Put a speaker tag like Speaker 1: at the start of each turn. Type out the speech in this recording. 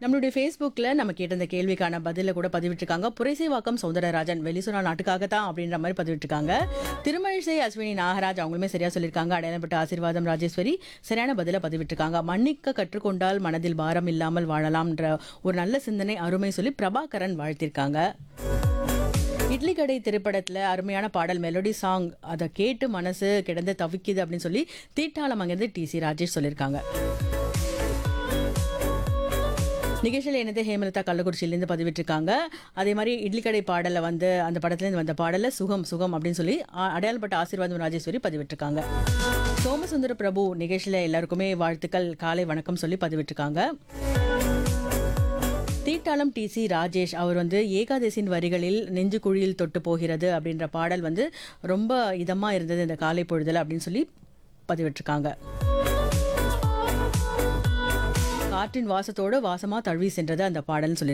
Speaker 1: நம்மளுடைய ஃபேஸ்புக்கில் நம்ம கேட்ட இந்த கேள்விக்கான பதில கூட பதிவிட்டிருக்காங்க புரைசைவாக்கம் சௌந்தரராஜன் வெளிசுறா நாட்டுக்காக தான் அப்படின்ற மாதிரி பதிவிட்டிருக்காங்க திருமழிசை அஸ்வினி நாகராஜ் அவங்களுமே சரியா சொல்லியிருக்காங்க அடையாளப்பட்ட ஆசீர்வாதம் ராஜேஸ்வரி சரியான பதில பதிவிட்டிருக்காங்க மன்னிக்க கற்றுக்கொண்டால் மனதில் பாரம் இல்லாமல் வாழலாம்ன்ற ஒரு நல்ல சிந்தனை அருமை சொல்லி பிரபாகரன் வாழ்த்திருக்காங்க இட்லி கடை திரைப்படத்தில் அருமையான பாடல் மெலோடி சாங் அதை கேட்டு மனசு கிடந்து தவிக்குது அப்படின்னு சொல்லி தீட்டாளம் அங்கேருந்து டி சி ராஜேஷ் சொல்லியிருக்காங்க நிகழ்ச்சியில் என்னது ஹேமலதா கள்ளக்குறிச்சியிலேருந்து பதிவிட்டிருக்காங்க அதே மாதிரி இட்லி கடை பாடலில் வந்து அந்த படத்துலேருந்து வந்த பாடலில் சுகம் சுகம் அப்படின்னு சொல்லி அ- அடையாளப்பட்ட ஆசீர்வாதம் ராஜேஸ்வரி பதிவிட்டிருக்காங்க சோமசுந்தர பிரபு நிகழ்ச்சியில் எல்லாருக்குமே வாழ்த்துக்கள் காலை வணக்கம் சொல்லி பதிவிட்டிருக்காங்க தீட்டாளம் டி சி ராஜேஷ் அவர் வந்து ஏகாதசின் வரிகளில் நெஞ்சு குழியில் தொட்டு போகிறது அப்படின்ற பாடல் வந்து ரொம்ப இதமாக இருந்தது இந்த காலை பொழுதுல அப்படின்னு சொல்லி பதிவிட்டிருக்காங்க காற்றின் வாசத்தோடு வாசமா தழுவி சென்றது அந்த பாடல்னு சொல்லி